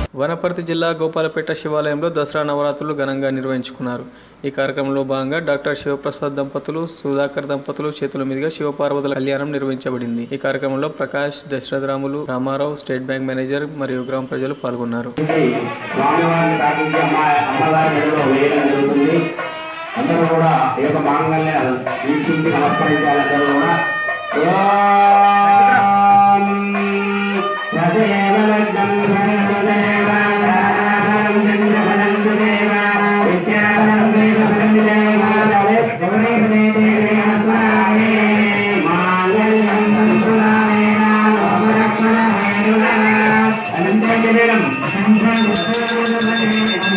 వనపర్తి జిల్లా గోపాలపేట శివాలయంలో దసరా నవరాత్రులు ఘనంగా నిర్వహించుకున్నారు ఈ కార్యక్రమంలో భాగంగా డాక్టర్ శివప్రసాద్ దంపతులు సుధాకర్ దంపతులు చేతుల మీదుగా శివపార్వతుల కళ్యాణం నిర్వహించబడింది ఈ కార్యక్రమంలో Prakash Dasharatharamulu Ramarao state bank manager మరియు గ్రామ ప్రజలు పాల్గొన్నారు స్వామివారిని తాకించి అమ్మాయి అమ్మవారి మెడలో వేయడం జరుగుతుంది అందరూ కూడా ఈ యొక్క మాంగళ్యాలు వీక్షించి నమస్కరించాలి అందరూ కూడా ఓం సదేవ లగ్నం ధనముదేవ ధారాధరం చంద్రఫలంతు దేవ విద్యాధరం దేవఫలం దేవ గౌరీపదే దేవేన స్వామి మాంగళ్యం సంతులాయేన లోకరక్షణ హేతునా అనంతరం